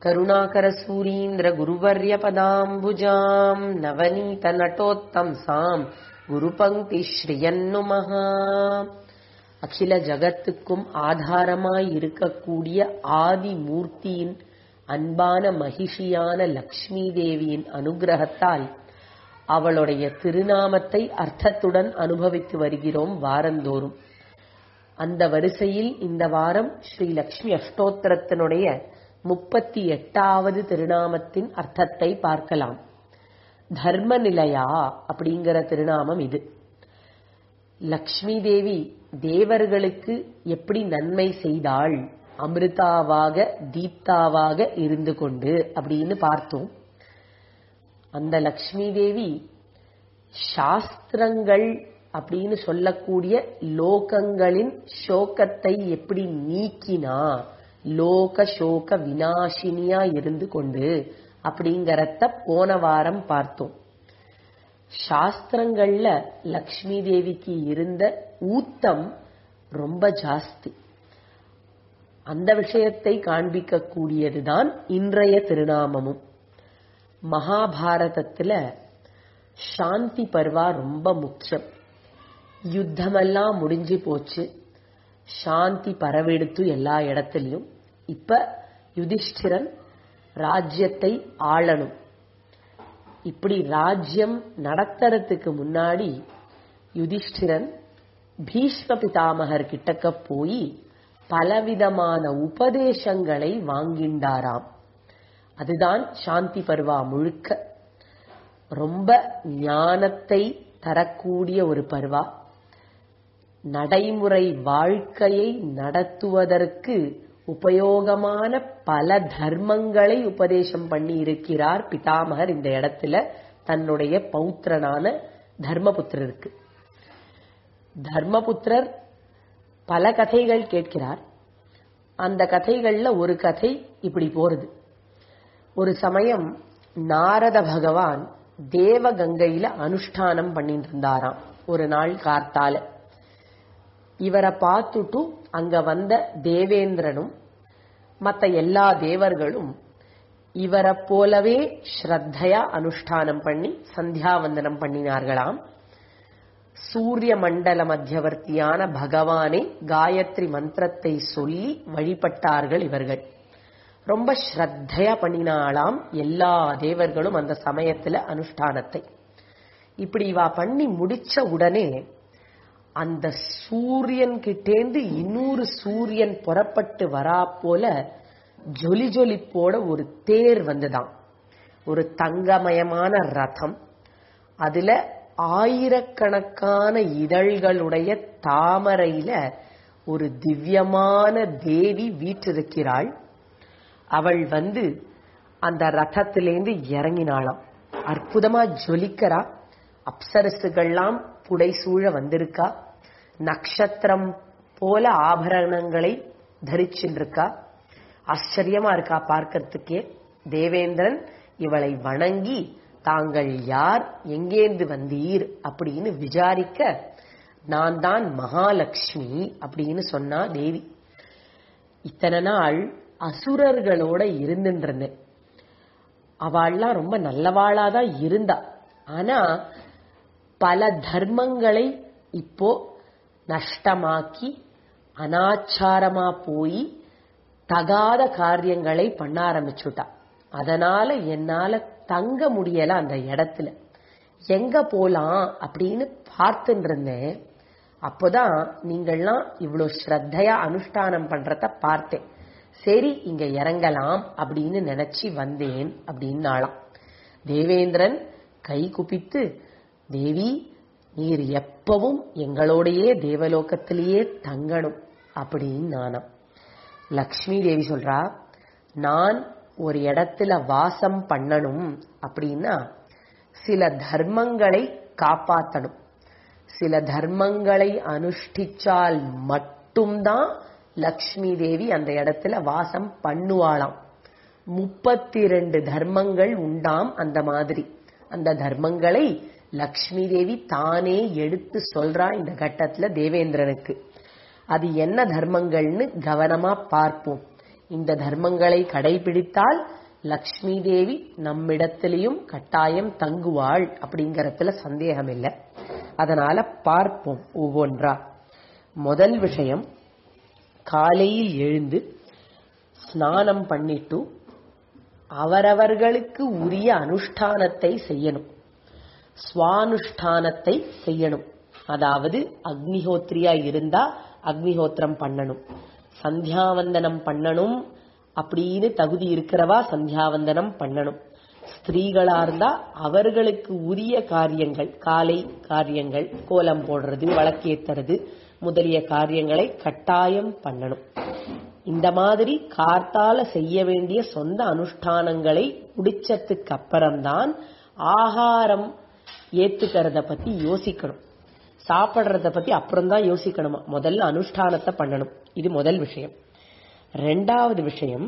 करुणाकरसूरीन्द्रगुरुवर्यपदाम्बुजाम् नवनीतनटोत्तंसाम् குருபங்கிஸ்ரீயன்னுமஹ அகில ஜகத்துக்கும் ஆதாரமாய் இருக்கக்கூடிய ஆதி மூர்த்தியின் அன்பான மகிஷியான லக்ஷ்மி தேவியின் அனுகிரகத்தால் அவளுடைய திருநாமத்தை அர்த்தத்துடன் அனுபவித்து வருகிறோம் வாரந்தோறும் அந்த வரிசையில் இந்த வாரம் ஸ்ரீ லக்ஷ்மி அஷ்டோத்திரத்தினுடைய முப்பத்தி எட்டாவது திருநாமத்தின் அர்த்தத்தை பார்க்கலாம் தர்ம நிலையா அப்படிங்கிற திருநாமம் இது லக்ஷ்மி தேவி தேவர்களுக்கு எப்படி நன்மை செய்தாள் அமிர்தாவாக தீப்தாவாக இருந்து கொண்டு அப்படின்னு பார்த்தோம் அந்த லக்ஷ்மி தேவி சாஸ்திரங்கள் அப்படின்னு சொல்லக்கூடிய லோகங்களின் சோகத்தை எப்படி நீக்கினா லோக சோக வினாசினியா இருந்து கொண்டு அப்படிங்கறத போன வாரம் பார்த்தோம் சாஸ்திரங்கள்ல லக்ஷ்மி தேவிக்கு இருந்த ஊத்தம் ரொம்ப ஜாஸ்தி அந்த விஷயத்தை காண்பிக்க கூடியதுதான் இன்றைய திருநாமமும் மகாபாரதத்துல சாந்தி பர்வா ரொம்ப முக்கியம் யுத்தமெல்லாம் முடிஞ்சு போச்சு சாந்தி பரவெடுத்து எல்லா இடத்துலயும் இப்ப யுதிஷ்டிரன் ராஜ்யத்தை ஆளணும் இப்படி ராஜ்யம் நடத்துறதுக்கு முன்னாடி யுதிஷ்டிரன் பீஷ்ம பிதாமகர் கிட்டக்க போய் பலவிதமான உபதேசங்களை வாங்கிண்டாராம் அதுதான் சாந்தி பர்வா முழுக்க ரொம்ப ஞானத்தை தரக்கூடிய ஒரு பர்வா நடைமுறை வாழ்க்கையை நடத்துவதற்கு உபயோகமான பல தர்மங்களை உபதேசம் பண்ணி இருக்கிறார் பிதாமகர் இந்த இடத்துல தன்னுடைய பௌத்திரனான தர்மபுத்திரருக்கு தர்மபுத்திரர் பல கதைகள் கேட்கிறார் அந்த கதைகள்ல ஒரு கதை இப்படி போறது ஒரு சமயம் நாரத பகவான் தேவகங்கையில அனுஷ்டானம் பண்ணிட்டு இருந்தாராம் ஒரு நாள் கார்த்தால இவரை பார்த்துட்டு அங்க வந்த தேவேந்திரனும் மத்த எல்லா தேவர்களும் இவரை போலவே ஸ்ரத்தையா அனுஷ்டானம் பண்ணி சந்தியாவந்தனம் பண்ணினார்களாம் சூரிய மண்டல மத்தியவர்த்தியான பகவானை காயத்ரி மந்திரத்தை சொல்லி வழிபட்டார்கள் இவர்கள் ரொம்ப ஸ்ரத்தையா பண்ணினாலாம் எல்லா தேவர்களும் அந்த சமயத்துல அனுஷ்டானத்தை இப்படி இவா பண்ணி முடிச்ச உடனே அந்த சூரியன் கிட்டேந்து இன்னொரு சூரியன் புறப்பட்டு வரா போல ஜொலி ஜொலிப்போட ஒரு தேர் வந்துதான் ஒரு தங்கமயமான ரதம் அதுல ஆயிரக்கணக்கான இதழ்களுடைய தாமரையில ஒரு திவ்யமான தேவி வீற்றிருக்கிறாள் அவள் வந்து அந்த ரதத்திலேந்து இறங்கினாளாம் அற்புதமா ஜொலிக்கிறா அப்சரசுகள்லாம் புடைசூழ வந்திருக்கா நட்சத்திரம் போல ஆபரணங்களை தரிச்சுருக்கா ஆச்சரியமா இருக்கா பார்க்கறதுக்கே தேவேந்திரன் இவளை வணங்கி தாங்கள் யார் எங்கேந்து வந்தீர் அப்படின்னு விசாரிக்க நான் தான் மகாலட்சுமி அப்படின்னு சொன்னா தேவி இத்தனை நாள் அசுரர்களோட இருந்துருந்தேன் அவள்லாம் ரொம்ப நல்லவாளாதான் இருந்தா ஆனா பல தர்மங்களை இப்போ நஷ்டமாக்கி அனாச்சாரமா போய் தகாத காரியங்களை பண்ண ஆரம்பிச்சுட்டா அதனால என்னால தங்க முடியல அந்த இடத்துல எங்க போலாம் அப்படின்னு பார்த்துட்டு இருந்தேன் அப்போதான் நீங்கள்லாம் இவ்வளவு ஸ்ரத்தையா அனுஷ்டானம் பண்றத பார்த்தேன் சரி இங்க இறங்கலாம் அப்படின்னு நினைச்சு வந்தேன் அப்படின்னாலாம் தேவேந்திரன் கை குப்பித்து தேவி நீர் எப்பவும் எங்களோடையே தேவலோகத்திலேயே தங்கணும் அப்படின்னு நானாம் லக்ஷ்மி தேவி சொல்றா நான் ஒரு இடத்துல வாசம் பண்ணணும் அப்படின்னா சில தர்மங்களை காப்பாத்தணும் சில தர்மங்களை அனுஷ்டிச்சால் மட்டும்தான் லக்ஷ்மி தேவி அந்த இடத்துல வாசம் பண்ணுவாளாம் முப்பத்தி ரெண்டு தர்மங்கள் உண்டாம் அந்த மாதிரி அந்த தர்மங்களை லக்ஷ்மி தேவி தானே எடுத்து சொல்றா இந்த கட்டத்துல தேவேந்திரனுக்கு அது என்ன தர்மங்கள்னு கவனமா பார்ப்போம் இந்த தர்மங்களை கடைபிடித்தால் லக்ஷ்மி தேவி நம்மிடத்திலையும் கட்டாயம் தங்குவாள் அப்படிங்கறதுல சந்தேகம் இல்லை அதனால பார்ப்போம் ஒவ்வொன்றா முதல் விஷயம் காலையில் எழுந்து ஸ்நானம் பண்ணிட்டு அவரவர்களுக்கு உரிய அனுஷ்டானத்தை செய்யணும் சுவானுஷ்டானத்தை செய்யணும் அதாவது அக்னிஹோத்ரியா இருந்தா அக்னிஹோத்திரம் பண்ணணும் சந்தியாவந்தனம் பண்ணணும் அப்படின்னு தகுதி இருக்கிறவா சந்தியாவந்தனம் பண்ணணும் ஸ்திரீகளா இருந்தா அவர்களுக்கு உரிய காரியங்கள் காலை காரியங்கள் கோலம் போடுறது வழக்கேத்துறது முதலிய காரியங்களை கட்டாயம் பண்ணணும் இந்த மாதிரி கார்த்தால செய்ய வேண்டிய சொந்த அனுஷ்டானங்களை முடிச்சதுக்கு அப்புறம்தான் ஆகாரம் ஏத்துக்கிறத பத்தி யோசிக்கணும் சாப்பிடுறத பத்தி அப்புறம் தான் யோசிக்கணுமா முதல்ல அனுஷ்டானத்தை பண்ணணும் இது முதல் விஷயம் ரெண்டாவது விஷயம்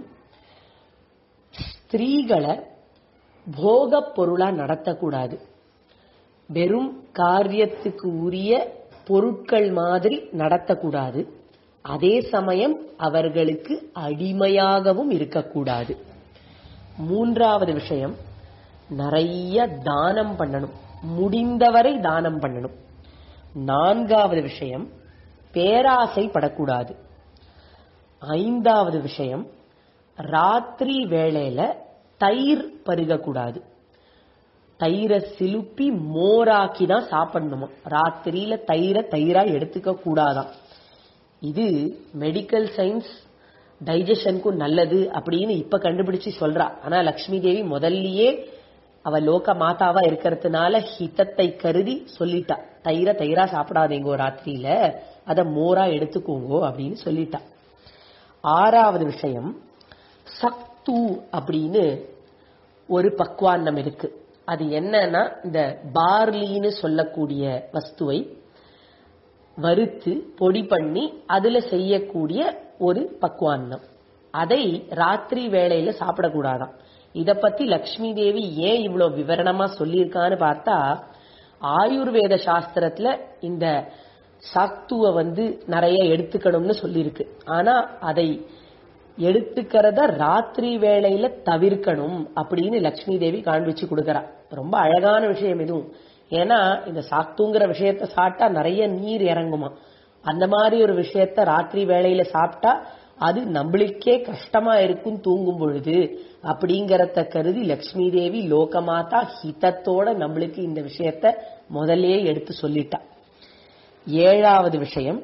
ஸ்திரீகளை போக பொருளா நடத்தக்கூடாது வெறும் காரியத்துக்கு உரிய பொருட்கள் மாதிரி நடத்தக்கூடாது அதே சமயம் அவர்களுக்கு அடிமையாகவும் இருக்கக்கூடாது மூன்றாவது விஷயம் நிறைய தானம் பண்ணணும் முடிந்தவரை தானம் பண்ணணும் நான்காவது விஷயம் பேராசைப்படக்கூடாது ஐந்தாவது விஷயம் ராத்திரி வேளையில தயிர் பருகக்கூடாது தயிரை சிலுப்பி மோராக்கி தான் சாப்பிடணுமா ராத்திரியில தயிரை தயிரா எடுத்துக்க கூடாதாம் இது மெடிக்கல் சயின்ஸ் டைஜஷனுக்கும் நல்லது அப்படின்னு இப்ப கண்டுபிடிச்சு சொல்றா ஆனா லக்ஷ்மி தேவி முதல்லயே அவ லோக மாதாவா இருக்கிறதுனால ஹிதத்தை கருதி சொல்லிட்டா தயிர தயிரா சாப்பிடாதீங்கோ ராத்திரியில அத மோரா எடுத்துக்கோங்கோ அப்படின்னு சொல்லிட்டா ஆறாவது விஷயம் சக்து அப்படின்னு ஒரு பக்வான்னம் இருக்கு அது என்னன்னா இந்த பார்லின்னு சொல்லக்கூடிய வஸ்துவை வறுத்து பொடி பண்ணி அதுல செய்யக்கூடிய ஒரு பக்வான்னம் அதை ராத்திரி வேளையில சாப்பிடக்கூடாதாம் இத பத்தி லக்ஷ்மி தேவி ஏன் இவ்வளவு விவரணமா சொல்லியிருக்கான்னு பார்த்தா ஆயுர்வேத சாஸ்திரத்துல இந்த சத்துவ வந்து நிறைய எடுத்துக்கணும்னு சொல்லியிருக்கு ஆனா அதை எடுத்துக்கிறத ராத்திரி வேளையில தவிர்க்கணும் அப்படின்னு லக்ஷ்மி தேவி காண்பிச்சு கொடுக்கறா ரொம்ப அழகான விஷயம் இதுவும் ஏன்னா இந்த சாத்துங்கிற விஷயத்த சாப்பிட்டா நிறைய நீர் இறங்குமா அந்த மாதிரி ஒரு விஷயத்த ராத்திரி வேளையில சாப்பிட்டா அது நம்மளுக்கே கஷ்டமா இருக்கும் தூங்கும் பொழுது அப்படிங்கறத கருதி லக்ஷ்மி தேவி லோகமாதா ஹிதத்தோட நம்மளுக்கு இந்த விஷயத்த முதல்லயே எடுத்து சொல்லிட்டா ஏழாவது விஷயம்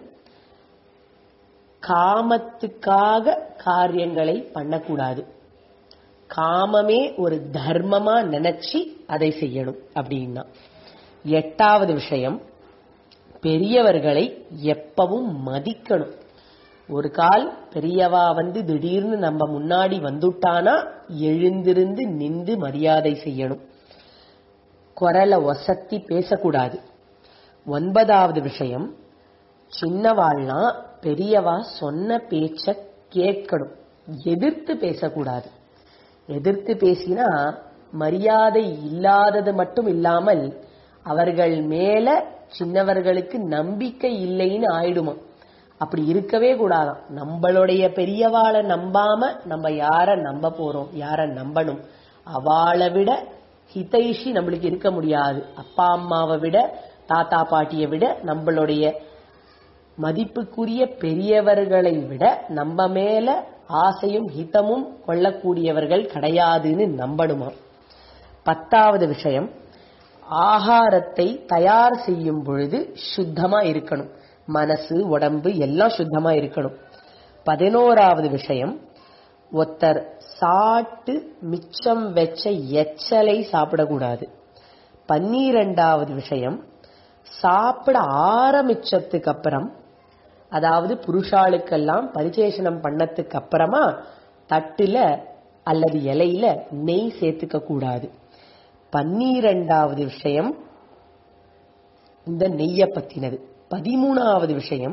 காமத்துக்காக காரியங்களை பண்ணக்கூடாது காமமே ஒரு தர்மமா நினைச்சு அதை செய்யணும் அப்படின்னா எட்டாவது விஷயம் பெரியவர்களை எப்பவும் மதிக்கணும் ஒரு கால் பெரியவா வந்து திடீர்னு நம்ம முன்னாடி வந்துட்டானா எழுந்திருந்து நின்று மரியாதை செய்யணும் குரலை ஒசத்தி பேசக்கூடாது ஒன்பதாவது விஷயம் சின்னவாள்னா பெரியவா சொன்ன பேச்ச கேட்கணும் எதிர்த்து பேசக்கூடாது எதிர்த்து பேசினா மரியாதை இல்லாதது மட்டும் இல்லாமல் அவர்கள் மேல சின்னவர்களுக்கு நம்பிக்கை இல்லைன்னு ஆயிடுமா அப்படி இருக்கவே கூடாதாம் நம்மளுடைய பெரியவாளை நம்பாம நம்ம யார நம்ப போறோம் யார நம்பணும் அவளை விட ஹிதைஷி நம்மளுக்கு இருக்க முடியாது அப்பா அம்மாவை விட தாத்தா பாட்டியை விட நம்மளுடைய மதிப்புக்குரிய பெரியவர்களை விட நம்ம மேல ஆசையும் ஹிதமும் கொள்ளக்கூடியவர்கள் கிடையாதுன்னு நம்பணுமா பத்தாவது விஷயம் ஆகாரத்தை தயார் செய்யும் பொழுது சுத்தமா இருக்கணும் மனசு உடம்பு எல்லாம் சுத்தமா இருக்கணும் பதினோராவது விஷயம் ஒருத்தர் சாட்டு மிச்சம் வச்ச எச்சலை சாப்பிடக்கூடாது பன்னிரெண்டாவது விஷயம் சாப்பிட ஆரம்பிச்சதுக்கு அப்புறம் அதாவது புருஷாளுக்கெல்லாம் பரிச்சேஷனம் பண்ணதுக்கு அப்புறமா தட்டுல அல்லது இலையில நெய் சேர்த்துக்க கூடாது பன்னிரெண்டாவது விஷயம் இந்த நெய்ய பத்தினது பதிமூணாவது விஷயம்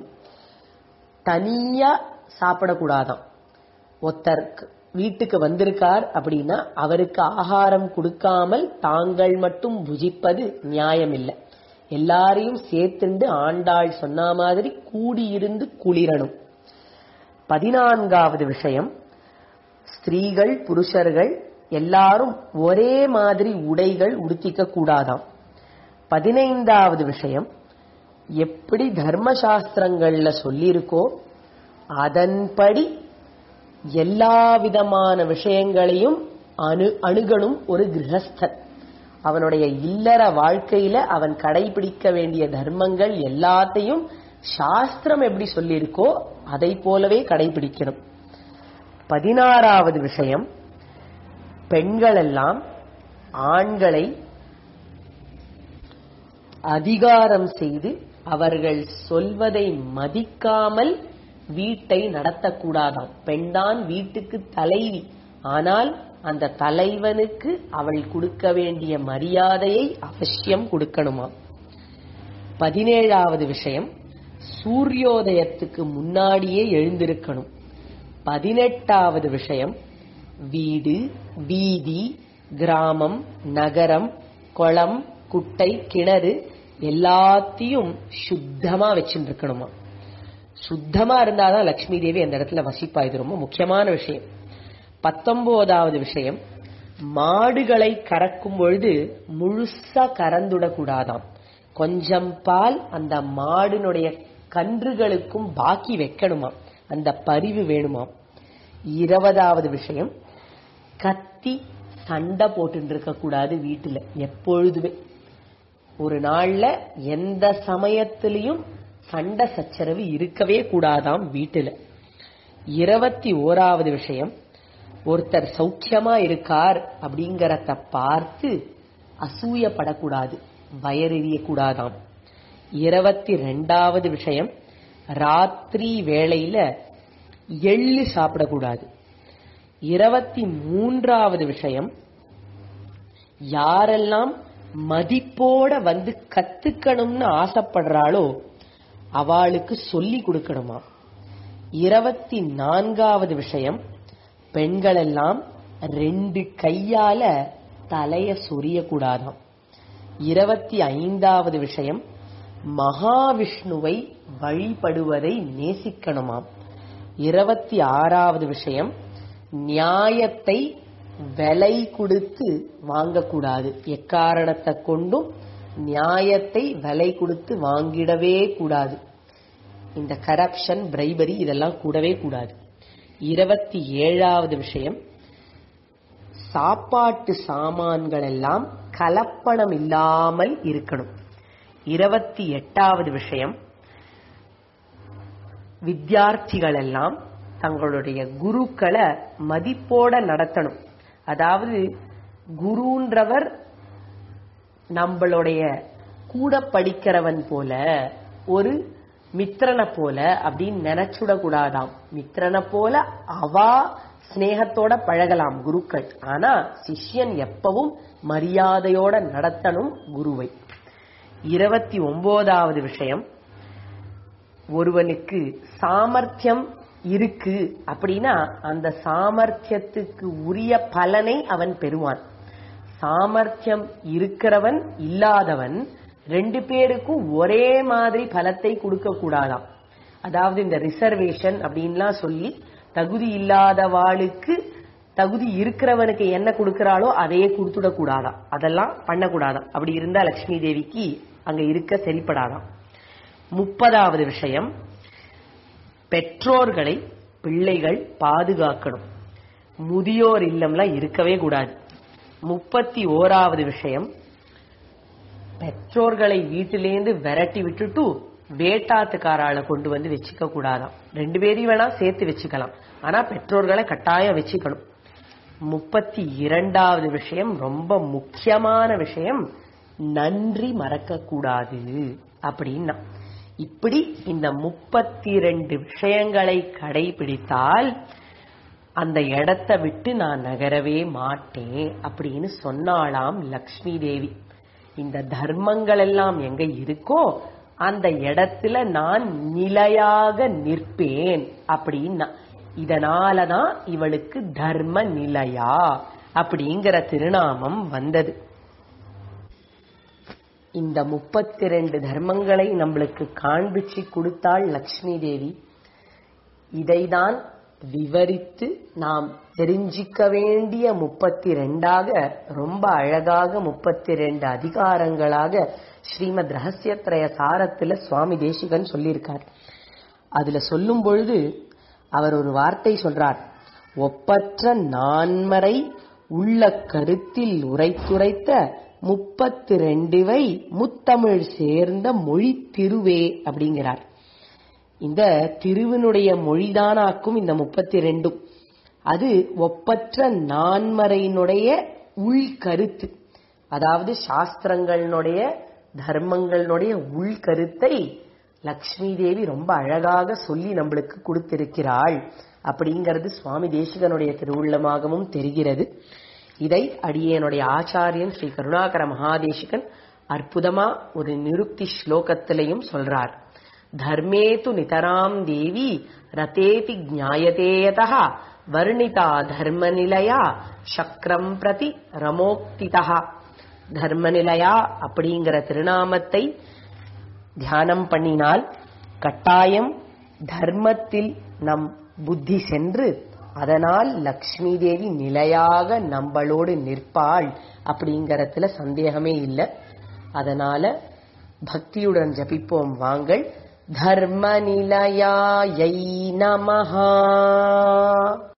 தனியா சாப்பிடக்கூடாதாம் ஒருத்தர் வீட்டுக்கு வந்திருக்கார் அப்படின்னா அவருக்கு ஆகாரம் கொடுக்காமல் தாங்கள் மட்டும் புஜிப்பது நியாயம் இல்லை எல்லாரையும் சேர்த்துண்டு ஆண்டாள் சொன்ன மாதிரி கூடியிருந்து குளிரணும் பதினான்காவது விஷயம் ஸ்திரீகள் புருஷர்கள் எல்லாரும் ஒரே மாதிரி உடைகள் உடுத்திக்க கூடாதாம் பதினைந்தாவது விஷயம் எப்படி தர்மசாஸ்திரங்கள்ல சொல்லியிருக்கோ அதன்படி எல்லா விதமான விஷயங்களையும் அணு அணுகணும் ஒரு கிரகஸ்தன் அவனுடைய இல்லற வாழ்க்கையில அவன் கடைபிடிக்க வேண்டிய தர்மங்கள் எல்லாத்தையும் சாஸ்திரம் எப்படி சொல்லியிருக்கோ அதை போலவே கடைபிடிக்கணும் பதினாறாவது விஷயம் பெண்கள் எல்லாம் ஆண்களை அதிகாரம் செய்து அவர்கள் சொல்வதை மதிக்காமல் வீட்டை நடத்தக்கூடாதாம் பெண்தான் வீட்டுக்கு தலைவி ஆனால் அந்த தலைவனுக்கு அவள் கொடுக்க வேண்டிய மரியாதையை அவசியம் கொடுக்கணுமா பதினேழாவது விஷயம் சூரியோதயத்துக்கு முன்னாடியே எழுந்திருக்கணும் பதினெட்டாவது விஷயம் வீடு வீதி கிராமம் நகரம் குளம் குட்டை கிணறு எல்லாத்தையும் சுத்தமா வச்சுட்டு இருக்கணுமா சுத்தமா இருந்தாதான் லக்ஷ்மி தேவி அந்த இடத்துல வசிப்பா இது ரொம்ப முக்கியமான விஷயம் பத்தொன்பதாவது விஷயம் மாடுகளை கறக்கும் பொழுது முழுசா கறந்துடக்கூடாதாம் கொஞ்சம் பால் அந்த மாடினுடைய கன்றுகளுக்கும் பாக்கி வைக்கணுமா அந்த பரிவு வேணுமாம் இருபதாவது விஷயம் கத்தி சண்டை போட்டு இருக்க கூடாது வீட்டுல எப்பொழுதுமே ஒரு நாள்ல எந்த சமயத்திலையும் சண்டை சச்சரவு இருக்கவே கூடாதாம் வீட்டுல இருபத்தி ஓராவது விஷயம் ஒருத்தர் சௌக்கியமா இருக்கார் அப்படிங்கறத பார்த்து அசூயப்படக்கூடாது வயறெறிய கூடாதாம் இருபத்தி ரெண்டாவது விஷயம் ராத்திரி வேளையில எள்ளு சாப்பிடக்கூடாது இருபத்தி மூன்றாவது விஷயம் யாரெல்லாம் மதிப்போட வந்து கத்துக்கணும்னு ஆசைப்படுறாளோ அவளுக்கு சொல்லி கொடுக்கணுமா இருபத்தி நான்காவது விஷயம் பெண்கள் எல்லாம் ரெண்டு கையால தலைய சொரியக்கூடாதாம் இருபத்தி ஐந்தாவது விஷயம் மகாவிஷ்ணுவை வழிபடுவதை நேசிக்கணுமாம் இருபத்தி ஆறாவது விஷயம் நியாயத்தை விலை கொடுத்து வாங்கக்கூடாது எக்காரணத்தை கொண்டும் நியாயத்தை விலை கொடுத்து வாங்கிடவே கூடாது இந்த கரப்ஷன் பிரைபரி இதெல்லாம் கூடவே கூடாது இருபத்தி ஏழாவது விஷயம் சாப்பாட்டு சாமான்கள் எல்லாம் கலப்பணம் இல்லாமல் இருக்கணும் இருபத்தி எட்டாவது விஷயம் வித்தியார்த்திகள் எல்லாம் தங்களுடைய குருக்களை மதிப்போட நடத்தணும் அதாவது குருன்றவர் நம்மளுடைய கூட படிக்கிறவன் போல ஒரு மித்திரனை போல அப்படின்னு நினைச்சுடக்கூடாதாம் மித்திரனை போல அவா ஸ்னேகத்தோட பழகலாம் குருக்கள் ஆனா சிஷ்யன் எப்பவும் மரியாதையோட நடத்தணும் குருவை இருபத்தி ஒன்பதாவது விஷயம் ஒருவனுக்கு சாமர்த்தியம் இருக்கு அப்படின்னா அந்த சாமர்த்தியத்துக்கு உரிய பலனை அவன் பெறுவான் சாமர்த்தியம் இருக்கிறவன் இல்லாதவன் ரெண்டு பேருக்கும் ஒரே மாதிரி பலத்தை கொடுக்க கூடாதாம் அதாவது இந்த ரிசர்வேஷன் அப்படின்லாம் சொல்லி தகுதி இல்லாதவாளுக்கு தகுதி இருக்கிறவனுக்கு என்ன கொடுக்கறாளோ அதையே கொடுத்துட கூடாதாம் அதெல்லாம் பண்ணக்கூடாதாம் அப்படி இருந்தா லட்சுமி தேவிக்கு அங்க இருக்க சரிப்படாதாம் முப்பதாவது விஷயம் பெற்றோர்களை பிள்ளைகள் பாதுகாக்கணும் முதியோர் இல்லம்லாம் இருக்கவே கூடாது முப்பத்தி ஓராவது விஷயம் பெற்றோர்களை வீட்டிலேருந்து விரட்டி விட்டுட்டு வேட்டாத்துக்காரால கொண்டு வந்து வச்சுக்க கூடாதாம் ரெண்டு பேரையும் வேணா சேர்த்து வச்சுக்கலாம் ஆனா பெற்றோர்களை கட்டாயம் வச்சுக்கணும் முப்பத்தி இரண்டாவது விஷயம் ரொம்ப முக்கியமான விஷயம் நன்றி மறக்க கூடாது அப்படின்னா இப்படி இந்த முப்பத்தி ரெண்டு விஷயங்களை கடைபிடித்தால் அந்த இடத்தை விட்டு நான் நகரவே மாட்டேன் அப்படின்னு சொன்னாலாம் லக்ஷ்மி தேவி இந்த தர்மங்கள் எல்லாம் எங்க இருக்கோ அந்த இடத்துல நான் நிலையாக நிற்பேன் அப்படின்னா இதனாலதான் இவளுக்கு தர்ம நிலையா அப்படிங்கிற திருநாமம் வந்தது இந்த முப்பத்தி ரெண்டு தர்மங்களை நம்மளுக்கு காண்பிச்சு கொடுத்தாள் லக்ஷ்மி தேவி இதைதான் விவரித்து நாம் தெரிஞ்சிக்க வேண்டிய முப்பத்தி ரெண்டாக ரொம்ப அழகாக முப்பத்தி ரெண்டு அதிகாரங்களாக ஸ்ரீமத் ரகசியத்ரய சாரத்துல சுவாமி தேசிகன் சொல்லியிருக்கார் அதுல சொல்லும் பொழுது அவர் ஒரு வார்த்தை சொல்றார் ஒப்பற்ற நான்மறை உள்ள கருத்தில் உரைத்துரைத்த முப்பத்தி ரெண்டுவை முத்தமிழ் சேர்ந்த மொழி திருவே அப்படிங்கிறார் இந்த திருவினுடைய மொழிதானாக்கும் இந்த முப்பத்தி ரெண்டும் அது ஒப்பற்ற நான்மறையினுடைய உள்கருத்து அதாவது சாஸ்திரங்களினுடைய தர்மங்களினுடைய உள்கருத்தை லக்ஷ்மி தேவி ரொம்ப அழகாக சொல்லி நம்மளுக்கு கொடுத்திருக்கிறாள் அப்படிங்கிறது சுவாமி தேசிகனுடைய திருவுள்ளமாகவும் தெரிகிறது இதை அடியேனுடைய ஆச்சாரியன் ஸ்ரீ கருணாகர மகாதேசிகன் அற்புதமா ஒரு நிருக்தி ஸ்லோகத்திலையும் சொல்றார் தர்மேது நிதராம் தேவி ரதேதி ஜாயதேயதா வர்ணிதா தர்மநிலையா சக்கரம் பிரதி ரமோக்திதா தர்மநிலையா அப்படிங்கிற திருநாமத்தை தியானம் பண்ணினால் கட்டாயம் தர்மத்தில் நம் புத்தி சென்று அதனால் லக்ஷ்மி தேவி நிலையாக நம்மளோடு நிற்பாள் அப்படிங்கறதுல சந்தேகமே இல்லை அதனால பக்தியுடன் ஜபிப்போம் வாங்கள் தர்ம நிலையாயை நமஹா